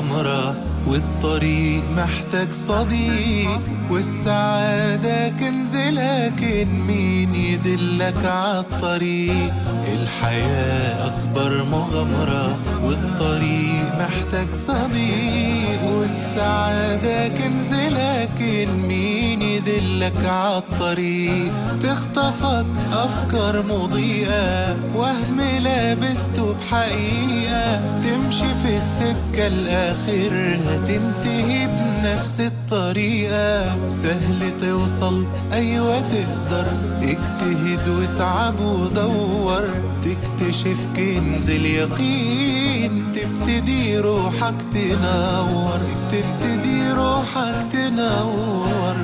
مغامرة والطريق محتاج صديق والسعادة كنز لكن مين يدلك عالطريق الحياة أكبر مغامرة والطريق محتاج صديق والسعادة كنز لكن مين يدلك عالطريق تخطفك أفكار مضيئة وهم لابسته بحقيقة تمشي في السكة الآخر هتنتهي بنفس الطريقة سهل توصل أيوة تقدر اجتهد واتعب ودور تكتشف كنز اليقين تبتدي روحك تنور تبتدي روحك تنور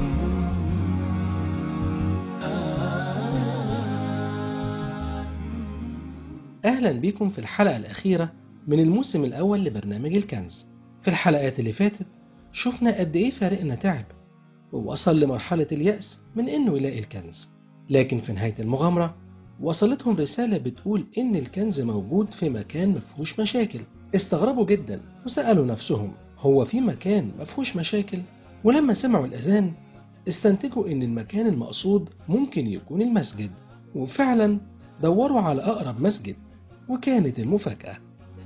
أهلا بكم في الحلقة الأخيرة من الموسم الأول لبرنامج الكنز في الحلقات اللي فاتت شفنا قد إيه فارقنا تعب ووصل لمرحلة اليأس من إنه يلاقي الكنز لكن في نهاية المغامرة وصلتهم رسالة بتقول إن الكنز موجود في مكان مفهوش مشاكل استغربوا جدا وسألوا نفسهم هو في مكان مفهوش مشاكل ولما سمعوا الأذان استنتجوا إن المكان المقصود ممكن يكون المسجد وفعلا دوروا على أقرب مسجد وكانت المفاجأة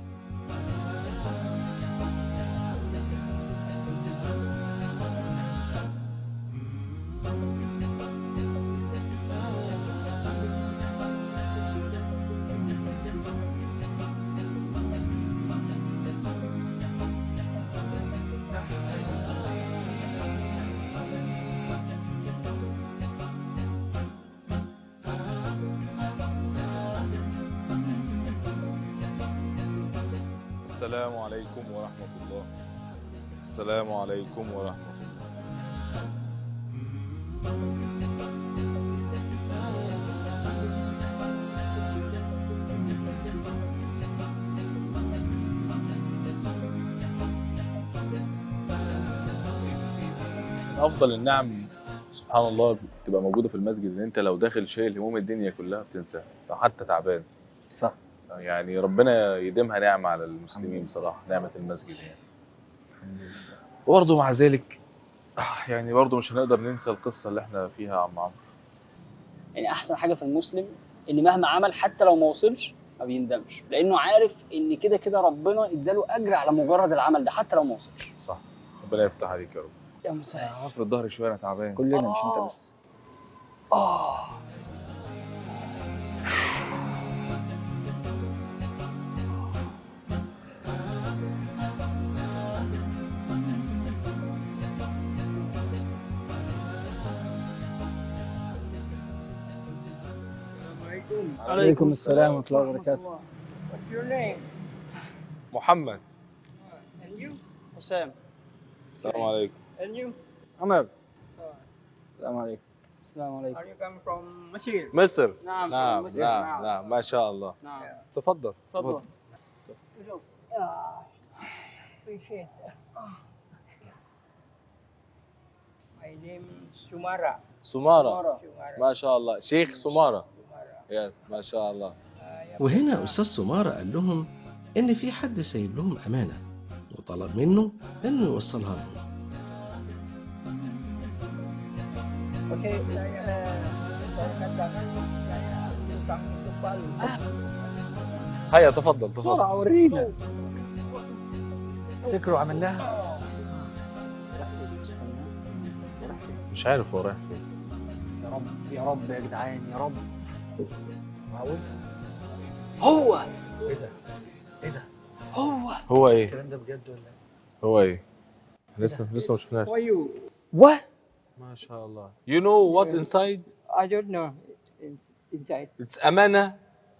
السلام عليكم ورحمة الله السلام عليكم ورحمة الله من أفضل النعم سبحان الله بتبقى موجودة في المسجد إن أنت لو داخل شايل هموم الدنيا كلها بتنساها لو حتى تعبان صح يعني ربنا يديمها نعمة على المسلمين بصراحة نعمة المسجد يعني وبرضه مع ذلك آه، يعني برضه مش هنقدر ننسى القصة اللي احنا فيها يا عم عمرو يعني احسن حاجه في المسلم ان مهما عمل حتى لو ما وصلش ما بيندمش لانه عارف ان كده كده ربنا اداله اجر على مجرد العمل ده حتى لو ما وصلش صح ربنا يفتح عليك يا رب يا مسهل افرض ظهري شوية أنا تعبان كلنا مش انت بس اه عليكم السلام ورحمة الله وبركاته What's your name? محمد And you? حسام السلام عليكم And you? عمر السلام عليكم السلام عليكم Are you coming from Masir? مصر نعم نعم مصر، نعم نعم ما شاء الله نعم تفضل تفضل Ah, appreciate that. My name is Sumara. سمارة Sumara. ما شاء الله شيخ سمارة Sumara. يس ما شاء الله I am وهنا أستاذ سمارة قال لهم إن في حد سايب لهم أمانة وطلب منه إنه يوصلها لهم Okay, saya saya katakan saya tukang tutup palu. هيا تفضل تفضل بسرعة ورينا تفتكروا عملناها مش عارف هو رايح فين يا رب يا رب يا جدعان يا رب هو ايه ده؟ ايه ده؟ هو هو ايه الكلام ده بجد ولا ايه؟ هو ايه لسه لسه ما شفناش For you, وات ما شاء الله you know what inside I don't know. In, inside. it's أمانة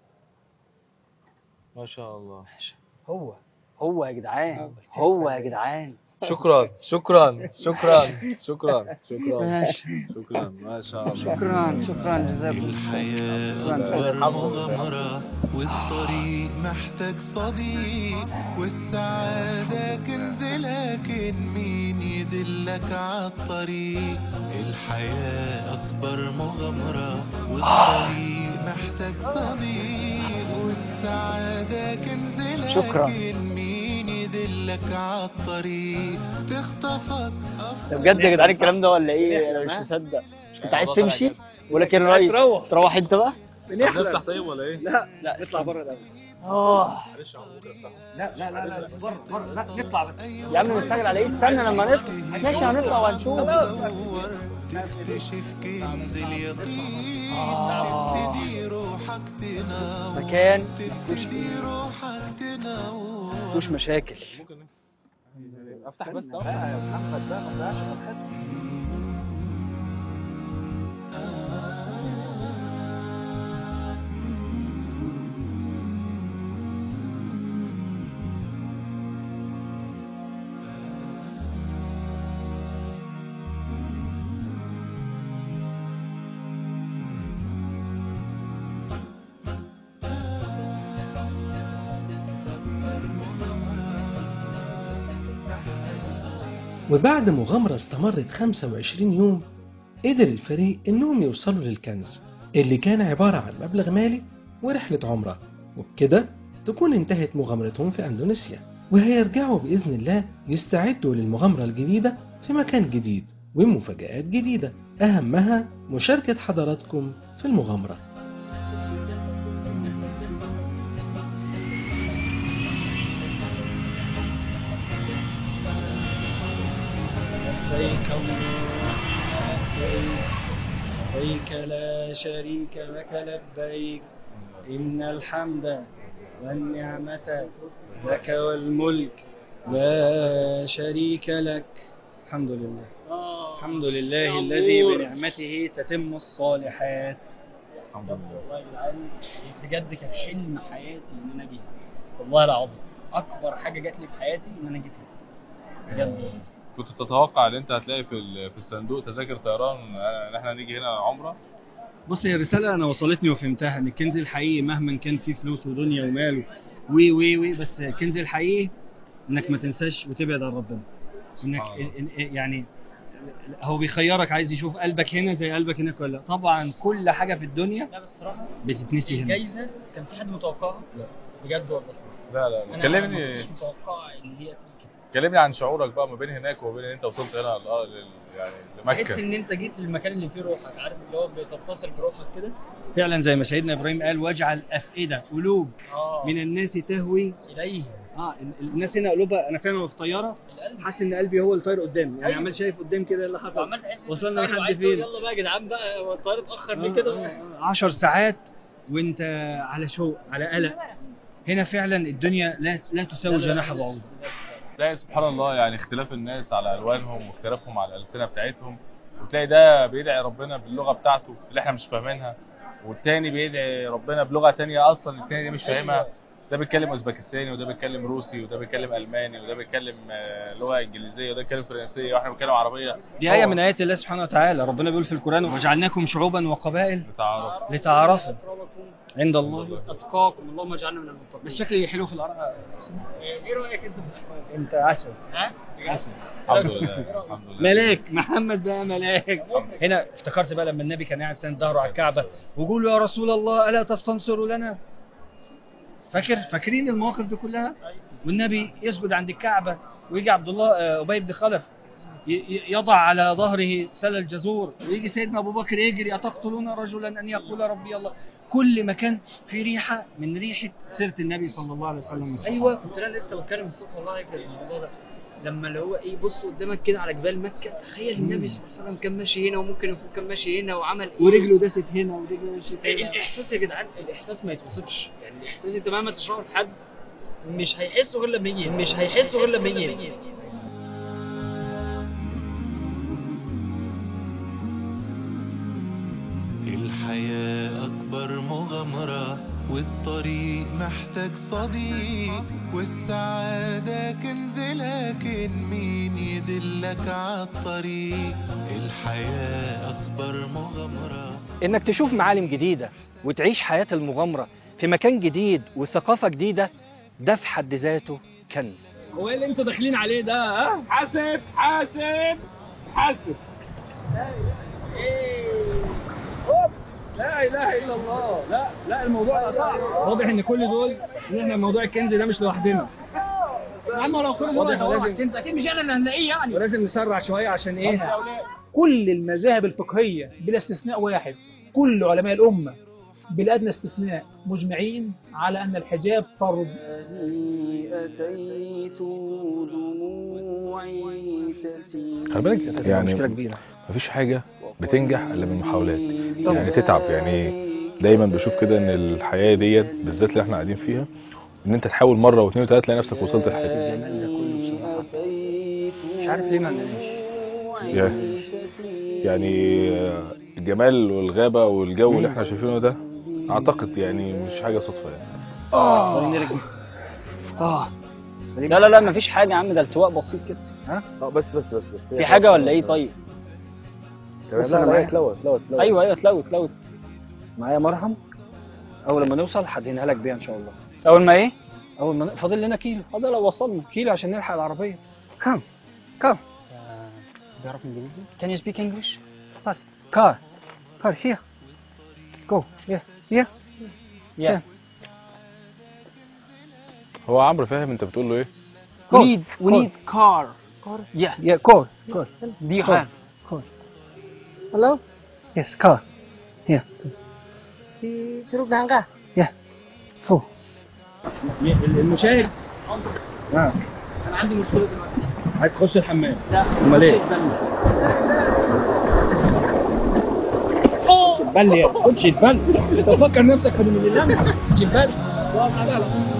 ما شاء الله هو هو يا جدعان هو يا جدعان شكرا شكرا شكرا شكرا شكرا ماشي شكرا ما شاء الله شكرا شكرا جزاكم الحياة أكبر مغامرة والطريق محتاج صديق والسعادة كنز لكن مين يدلك عالطريق الحياة أكبر مغامرة والطريق محتاج صديق والسعادة كنز شكراً. لكن مين يدلك يدلك عالطريق تخطفك ده بجد يا جدعان الكلام ده ولا ايه انا مش مصدق مش كنت عايز تمشي ولكن رأي تروح تروح انت بقى بنحلم طيب ولا ايه؟ لا لا نطلع بره الاول اه لا لا لا لا بره بره لا نطلع بس يا عم مستعجل على ايه استنى لما نطلع ماشي هنطلع وهنشوف تدور تكتشف كنز اليقين آه. تبتدي روحك تنور مكان تبتدي روحك تنور مفيهوش مشاكل ممكن افتح بس لا يا محمد ده ما تضيعش فرحتك وبعد مغامرة استمرت 25 يوم قدر الفريق إنهم يوصلوا للكنز اللي كان عبارة عن مبلغ مالي ورحلة عمرة وبكده تكون انتهت مغامرتهم في أندونيسيا وهيرجعوا بإذن الله يستعدوا للمغامرة الجديدة في مكان جديد ومفاجآت جديدة أهمها مشاركة حضراتكم في المغامرة لبيك اللهم لبيك لبيك لا شريك لك لبيك إن الحمد والنعمة لك والملك لا شريك لك الحمد لله الحمد لله الذي بنعمته تتم الصالحات الحمد لله والله يا جدعان بجد كان حلم حياتي ان انا اجي والله العظيم اكبر حاجه جات لي في حياتي ان انا جيت هنا بجد كنت تتوقع ان انت هتلاقي في ال- في الصندوق تذاكر طيران ان احنا نيجي هنا عمره بص هي الرسالة أنا وصلتني وفهمتها إن الكنز الحقيقي مهما كان فيه فلوس ودنيا ومال وي وي وي بس الكنز الحقيقي إنك ما تنساش وتبعد عن ربنا. إنك سبحان الله. إن- إن- يعني هو بيخيرك عايز يشوف قلبك هنا زي قلبك هناك ولا لا. طبعا كل حاجة في الدنيا لا بس الصراحه بتتنسي هنا. الجايزه كان في حد متوقعها؟ لا بجد والله لا لا انا ما كلمني كنتش متوقع ان هي تيجي كده كلمني عن شعورك بقى ما بين هناك وما بين ان انت وصلت هنا ل- لل- يعني تحس لمكه ان انت جيت للمكان اللي فيه روحك عارف اللي هو بتتصل بروحك كده فعلا زي ما سيدنا إبراهيم قال واجعل أفئدة قلوب اه من الناس تهوي اليه اه ال- الناس هنا قلوبها انا فعلا في طياره القلب حاسس ان قلبي هو اللي طاير قدامي يعني أيوة. عمال شايف قدام كده إيه اللي حصل وعمال تحس إن وصلنا أنت لحد عايز تقول فين؟ يلا بقى يا جدعان بقى هو الطيار اتاخر ليه آه، كده آه، آه، عشر ساعات وانت على شوق على قلق هنا فعلا الدنيا لا لا تساوي جناح بعوض تلاقي سبحان الله يعني اختلاف الناس على الوانهم واختلافهم على الالسنه بتاعتهم وتلاقي ده بيدعي ربنا باللغه بتاعته اللي احنا مش فاهمينها والتاني بيدعي ربنا بلغه تانية اصلا التاني دي مش فاهمها ده بيتكلم اوزبكستاني وده بيتكلم روسي وده بيتكلم الماني وده بيتكلم آه، لغه انجليزيه وده بيتكلم فرنسيه واحنا بنتكلم عربيه دي آية من آيات الله سبحانه وتعالى ربنا بيقول في القرآن وجعلناكم شعوبا وقبائل بتعرف لتعارفوا أكرمكم عند الله اتقاكم اللهم اجعلنا من المتقين بس شكلي حلو في الأرض ايه رايك انت في الاحوال انت عسل ها عسل الحمد لله الحمد لله ملاك محمد بقى ملاك هنا افتكرت بقى لما النبي كان قاعد ساند ظهره على الكعبة ويقول يا رسول الله ألا تستنصر لنا فاكر فاكرين المواقف دي كلها والنبي يسجد عند الكعبة ويجي عبد الله آه، أبي بن خلف ي- ي- يضع على ظهره سل الجزور ويجي سيدنا أبو بكر يجري أتقتلون رجلا أن يقول ربي الله كل مكان في ريحة من ريحة سيرة النبي صلى الله عليه وسلم ايوه كنت انا لسه بتكلم الصبح والله في الموضوع ده لما اللي هو ايه بص قدامك كده على جبال مكه تخيل النبي صلى الله عليه وسلم كان ماشي هنا وممكن يكون كان ماشي هنا وعمل ايه ورجله داست هنا ورجله مشيت هنا الاحساس يا جدعان الاحساس ما يتوصفش يعني الاحساس انت مهما تشرحه لحد مش هيحسه غير لما يجي مش هيحسه غير لما يجي الحياة أكبر مغامرة والطريق محتاج صديق والسعادة كنز لكن مين يدلك عالطريق الحياة أكبر مغامرة انك تشوف معالم جديدة وتعيش حياة المغامرة في مكان جديد وثقافة جديدة ده في حد ذاته كنز هو ايه اللي انتوا داخلين عليه ده ها حاسب حاسب حاسب هوب لا اله الا الله لا لا الموضوع ده صعب واضح ان كل دول ان احنا موضوع الكنز ده مش لوحدنا يا عم لو كل واضح دول يدوروا على لازم- الكنز اكيد مش انا اللي هنلاقيه يعني ولازم نسرع شويه عشان ايه كل المذاهب الفقهيه بلا استثناء واحد كل علماء الامه بلا ادنى استثناء مجمعين على ان الحجاب فرض أتيت دموعي تسيل خلي بالك مشكله يعني كبيره مفيش حاجة بتنجح إلا من محاولات يعني تتعب يعني دايما بشوف كده ان الحياة ديت بالذات اللي احنا قاعدين فيها ان انت تحاول مرة واثنين وثلاثة تلاقي نفسك وصلت لحاجة الجمال ده كله بصراحه مش عارف ليه ما عملناش يعني يعني آه، الجمال والغابة والجو اللي احنا شايفينه ده اعتقد يعني مش حاجة صدفة يعني اه اه لا لا لا مفيش حاجة يا عم ده التواء بسيط كده اه بس بس بس بس في حاجة ولا ايه طيب؟ لا لا لا اتلوت اتلوت اتلوت ايوه ايوه اتلوت اتلوت معايا مرهم اول لما نوصل هدينها لك بيها ان شاء الله اول ما ايه؟ اول ما ن- فاضل لنا كيلو هذا لو وصلنا كيلو عشان نلحق العربيه كم كم بيعرف انجليزي؟ Can you speak English? Pass. Car. Car here. Go. Yeah. Yeah. Yeah. هو عمرو فاهم انت بتقول له ايه We need we need car. Yeah. Yeah. Car. Car. Do you Car. have? Car. Hello? Yes. Car. Here. Di Curug Nangka? Full. المشاهد انا عندي مشكله دلوقتي عايز تخش الحمام لا امال ايه؟ اوه تتبل يا خدش يتبل انت مفكر نفسك من اللي تتبل واقف على على طول.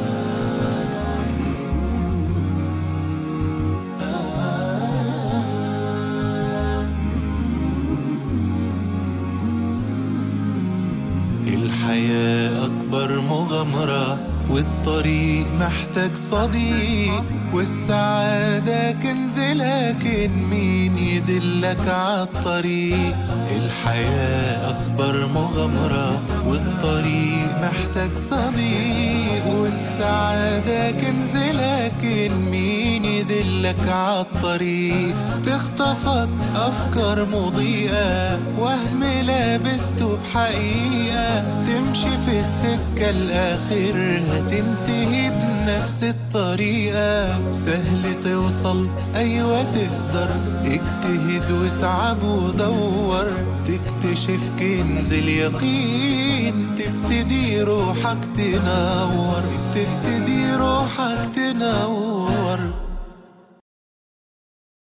الحياة أكبر مغامرة والطريق محتاج صديق والسعادة كنز لكن مين يدلك عالطريق الحياة أكبر مغامرة والطريق محتاج صديق والسعادة كنز لكن مين يدلك عالطريق تخطفك أفكار مضيئة وهم لابسته بحقيقة تمشي في السكة الآخر هتنتهي بنفس الطريقة سهل توصل أيوة تقدر اجتهد واتعب ودور تكتشف كنز اليقين تبتدي روحك تنور تبتدي روحك تنور